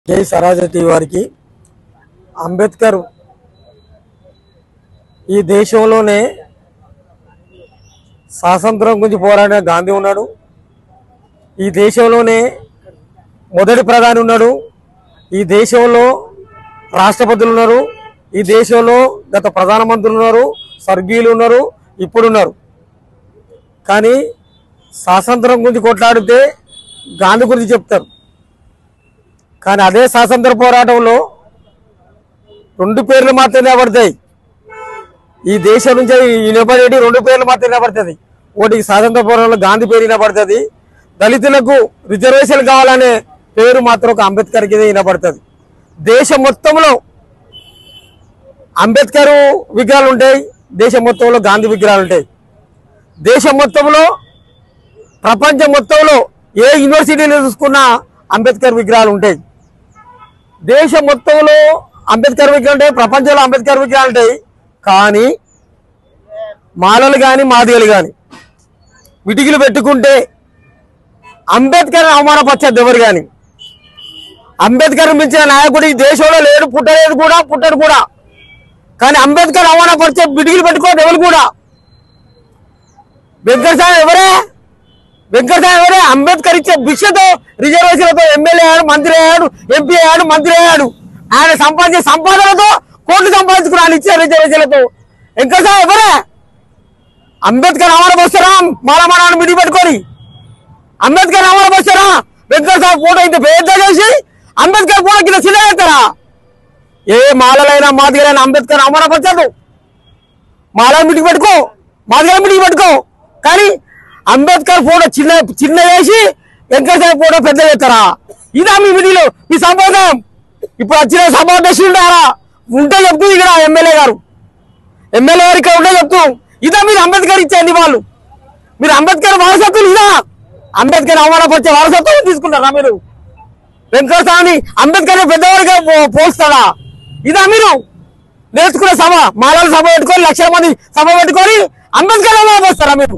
జై సరాజతి వారికి అంబేద్కర్ ఈ దేశంలోనే స్వాతంత్రం గురించి పోరాడిన గాంధీ ఉన్నాడు ఈ దేశంలోనే మొదటి ప్రధాని ఉన్నాడు ఈ దేశంలో రాష్ట్రపతులు ఉన్నారు ఈ దేశంలో గత ప్రధానమంత్రులు ఉన్నారు స్వర్గీయులు ఉన్నారు ఇప్పుడున్నారు కానీ స్వాతంత్రం గురించి కొట్లాడితే గాంధీ గురించి చెప్తారు కానీ అదే స్వాతంత్ర పోరాటంలో రెండు పేర్లు మాత్రమే నిలబడతాయి ఈ దేశం నుంచి వినబడేటి రెండు పేర్లు మాత్రమే నిలబడుతుంది ఒకటి స్వాతంత్ర పోరాటంలో గాంధీ పేరు వినబడుతుంది దళితులకు రిజర్వేషన్ కావాలనే పేరు మాత్రం ఒక అంబేద్కర్కి వినబడుతుంది దేశం మొత్తంలో అంబేద్కర్ విగ్రహాలు ఉంటాయి దేశం మొత్తంలో గాంధీ విగ్రహాలు ఉంటాయి దేశం మొత్తంలో ప్రపంచం మొత్తంలో ఏ యూనివర్సిటీలో చూసుకున్నా అంబేద్కర్ విగ్రహాలు ఉంటాయి దేశం మొత్తంలో అంబేద్కర్ విగ్రహాలు ఉంటాయి ప్రపంచంలో అంబేద్కర్ విగ్రహాలు ఉంటాయి కానీ మాలలు కానీ మాదిగలు కానీ విటికిలు పెట్టుకుంటే అంబేద్కర్ అవమానపరచద్దు ఎవరు కానీ అంబేద్కర్ మించిన నాయకుడు ఈ దేశంలో లేడు పుట్టలేదు కూడా పుట్టడు కూడా కానీ అంబేద్కర్ అవమానపరిచే బిడిగిలు పెట్టుకోవద్దు ఎవరు కూడా వెంకటస్వామి ఎవరే వెంకటస్వామి ఎవరే అంబేద్కర్ ఇచ్చే భిక్షతో రిజర్వేషన్లతో ఎమ్మెల్యే అయ్యాడు మంత్రి అయ్యాడు ఎంపీ అయ్యాడు మంత్రి అయ్యాడు ఆయన సంపాదించే సంపాదనతో కోట్లు సంపాదించుకుని ఆయన ఇచ్చే రిజర్వేషన్లతో వెంకటస్వామి ఎవరే అంబేద్కర్ అమలు వస్తారా మాలమానాన్ని మిడి పెట్టుకొని అంబేద్కర్ అమలు వస్తారా వెంకటస్వామి ఫోటో ఇంత పెద్ద చేసి అంబేద్కర్ ఫోటో కింద చిన్న చేస్తారా ఏ మాలలైనా మాదిగలైనా అంబేద్కర్ అవమానపరచదు మాల మిటికి పెట్టుకో మాదిగల మిటికి పెట్టుకో కానీ అంబేద్కర్ ఫోటో చిన్న చిన్న వేసి వెంకటేశ్వర ఫోటో పెద్ద చేస్తారా ఇదా మీ మిడిలో మీ సంబోధం ఇప్పుడు వచ్చిన సమావేశం ఉండారా ఉంటే చెప్తూ ఇక్కడ ఎమ్మెల్యే గారు ఎమ్మెల్యే గారు ఇక్కడ ఉంటే చెప్తూ ఇదా మీరు అంబేద్కర్ ఇచ్చేయండి వాళ్ళు మీరు అంబేద్కర్ వారసత్వం ఇదా అంబేద్కర్ అవమానపరిచే వారసత్వం తీసుకుంటారా మీరు వెంకట స్వామిని అంబేద్కర్ పెద్దవాడిగా పో- పోస్తాడా ఇదా మీరు నేర్చుకునే సభ మాలల సభ పెట్టుకొని లక్షల మంది సభ పెట్టుకొని అంబేద్కర్ ఎవరు పోస్తారా మీరు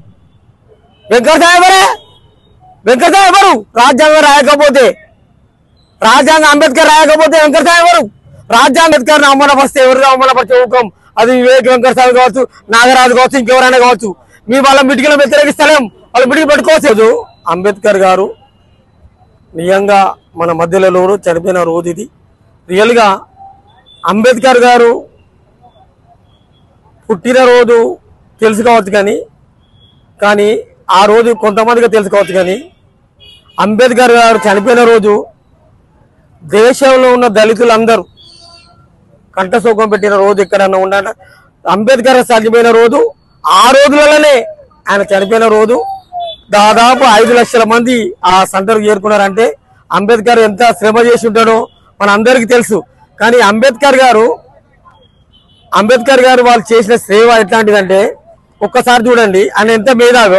వెంకట స్వామి ఎవరే వెంకట స్వామి ఎవరు రాజ్యాంగం రాయకపోతే రాజ్యాంగం అంబేద్కర్ రాయకపోతే వెంకట స్వామి ఎవరు రాజ్యాంగ అంబేద్కర్ అవమానపరిస్తే ఎవరు అవమానపరిచే ఊకం అది వివేక్ వెంకట స్వామి కావచ్చు నాగరాజు కావచ్చు ఇంకెవరైనా కావచ్చు మీ వాళ్ళ మిటికలు వ్యతిరేకిస్తలేం వాళ్ళు మిటికి పెట్టుకోవచ్చు అంబేద్కర్ గారు నిజంగా మన మధ్యలో లేరు, చనిపోయిన రోజు ఇది రియల్గా అంబేద్కర్ గారు పుట్టినరోజు తెలుసుకోవచ్చు కానీ కానీ ఆ రోజు కొంతమందికి తెలుసుకోవచ్చు కానీ అంబేద్కర్ గారు చనిపోయిన రోజు దేశంలో ఉన్న దళితులందరూ కంఠశోకం పెట్టిన రోజు ఎక్కడన్నా ఉండ అంబేద్కర్ చనిపోయిన రోజు ఆ రోజులలోనే ఆయన చనిపోయిన రోజు దాదాపు ఐదు లక్షల మంది ఆ సెంటర్కి చేరుకున్నారంటే అంబేద్కర్ ఎంత శ్రమ చేసి ఉంటాడో మన అందరికీ తెలుసు కానీ అంబేద్కర్ గారు అంబేద్కర్ గారు వాళ్ళు చేసిన సేవ ఎట్లాంటిదంటే ఒక్కసారి చూడండి ఆయన ఎంత మేధావో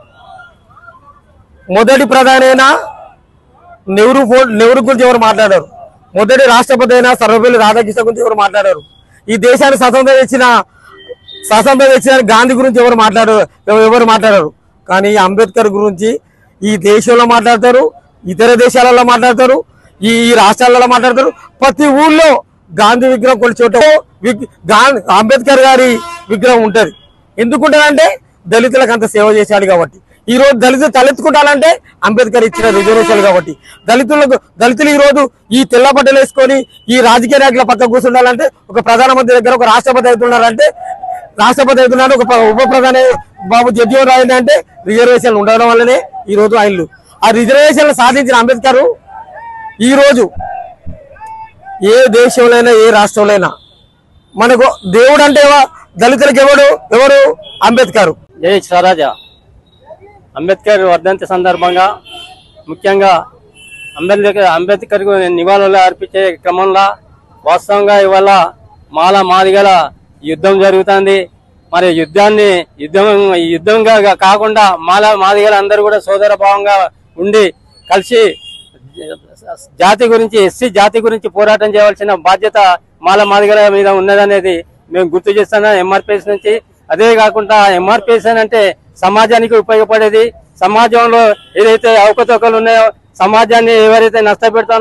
మొదటి ప్రధాని అయినా నెహ్రూ ఫో నెహ్రూ గురించి ఎవరు మాట్లాడారు మొదటి రాష్ట్రపతి అయినా సర్వపల్లి రాధాకృష్ణ గురించి ఎవరు మాట్లాడారు ఈ దేశానికి స్వతంత్రం ఇచ్చిన స్వతంత్రం ఇచ్చిన గాంధీ గురించి ఎవరు మాట్లాడారు ఎవ- ఎవరు మాట్లాడారు కానీ అంబేద్కర్ గురించి ఈ దేశంలో మాట్లాడతారు ఇతర దేశాలలో మాట్లాడతారు ఈ ఈ రాష్ట్రాలలో మాట్లాడతారు ప్రతి ఊళ్ళో గాంధీ విగ్రహం కొన్ని చోట విగ్- గా- అంబేద్కర్ గారి విగ్రహం ఉంటది ఎందుకుంటారంటే దళితులకు అంత సేవ చేశాడు కాబట్టి ఈ రోజు దళితులు తలెత్తుకుంటారంటే అంబేద్కర్ ఇచ్చిన రిజర్వేషన్ కాబట్టి దళితులకు దళితులు ఈ రోజు ఈ తెల్ల బట్టలు వేసుకొని ఈ రాజకీయ నాయకుల పక్క కూర్చుండాలంటే ఒక ప్రధానమంత్రి దగ్గర ఒక రాష్ట్రపతి అవుతున్నారంటే రాష్ట్రపతి అవుతున్నారు ఒక ప్ర- ఉప ప్రధాని బాబు జగ్జీవన్ రావు అంటే రిజర్వేషన్లు ఉండడం వల్లనే ఈ రోజు ఆయనలు ఆ రిజర్వేషన్లు సాధించిన అంబేద్కర్ ఈ రోజు ఏ దేశంలోనైనా ఏ రాష్ట్రంలో మనకు దేవుడు అంటే ఎవ- దళితులకు ఎవడు ఎవరు అంబేద్కర్ జై స్వరాజ అంబేద్కర్ వర్ధంతి సందర్భంగా ముఖ్యంగా అంబేద్కర్ అంబేద్కర్ నివాళులు అర్పించే క్రమంలో వాస్తవంగా ఇవాళ మాల మాదిగల యుద్ధం జరుగుతుంది మరి యుద్ధాన్ని యుద్ధం యుద్ధంగా కాకుండా మాల మాదిగల అందరూ కూడా సోదర భావంగా ఉండి కలిసి జాతి గురించి ఎస్సీ జాతి గురించి పోరాటం చేయవలసిన బాధ్యత మాల మాదిగల మీద ఉన్నదనేది మేము గుర్తు చేస్తున్నాం ఎంఆర్పిఎస్ నుంచి అదే కాకుండా ఎంఆర్పిఎస్ అంటే సమాజానికి ఉపయోగపడేది సమాజంలో ఏదైతే అవకతవకలు ఉన్నాయో సమాజాన్ని ఎవరైతే నష్టపెడుతుందో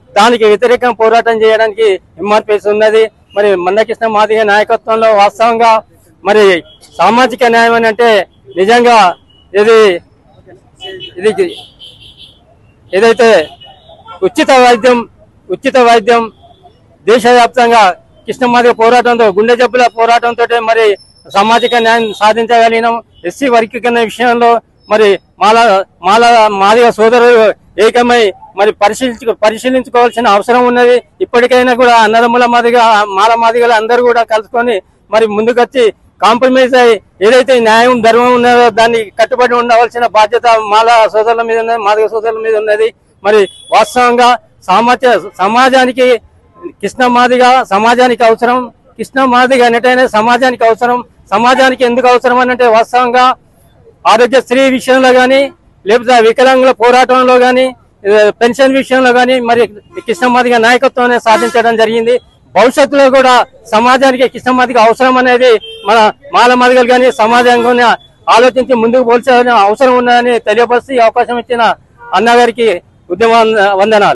దానికి వ్యతిరేకంగా పోరాటం చేయడానికి ఎంఆర్పిఎస్ ఉన్నది మరి మందకృష్ణ మాదిగ నాయకత్వంలో వాస్తవంగా మరి సామాజిక న్యాయం అని అంటే నిజంగా ఇది ఇది ఏదైతే ఉచిత వైద్యం ఉచిత వైద్యం దేశవ్యాప్తంగా కృష్ణమాదిగ పోరాటంతో గుండె జబ్బుల పోరాటంతో మరి సామాజిక న్యాయం సాధించగలిగినాం ఎస్సీ వర్గీకరణ విషయంలో మరి మాల మాల మాదిగ సోదరులు ఏకమై మరి పరిశీలించు పరిశీలించుకోవాల్సిన అవసరం ఉన్నది ఇప్పటికైనా కూడా అన్నదమ్ముల మాదిగా మాల మాదిగలు అందరూ కూడా కలుసుకొని మరి ముందుకొచ్చి కాంప్రమైజ్ అయ్యి ఏదైతే న్యాయం ధర్మం ఉన్నదో దాన్ని కట్టుబడి ఉండవలసిన బాధ్యత మాల సోదరుల మీద ఉన్నది మాదిగ సోదరుల మీద ఉన్నది మరి వాస్తవంగా సమాజ సమాజానికి కృష్ణ మాదిగ సమాజానికి అవసరం కృష్ణ మాదిగ అనేటైనా సమాజానికి అవసరం సమాజానికి ఎందుకు అవసరం అని అంటే వాస్తవంగా ఆరోగ్యశ్రీ విషయంలో కానీ లేకపోతే వికలాంగుల పోరాటంలో కానీ పెన్షన్ విషయంలో కానీ మరి కృష్ణమాదిగ నాయకత్వం సాధించడం జరిగింది భవిష్యత్తులో కూడా సమాజానికి కృష్ణమాదిగ అవసరం అనేది మన మాల మాదిగలు కానీ సమాజం కానీ ఆలోచించి ముందుకు పోల్చాల్సిన అవసరం ఉన్నదని తెలియపరిచి ఈ అవకాశం ఇచ్చిన అన్నగారికి ఉద్యమ వందనాలు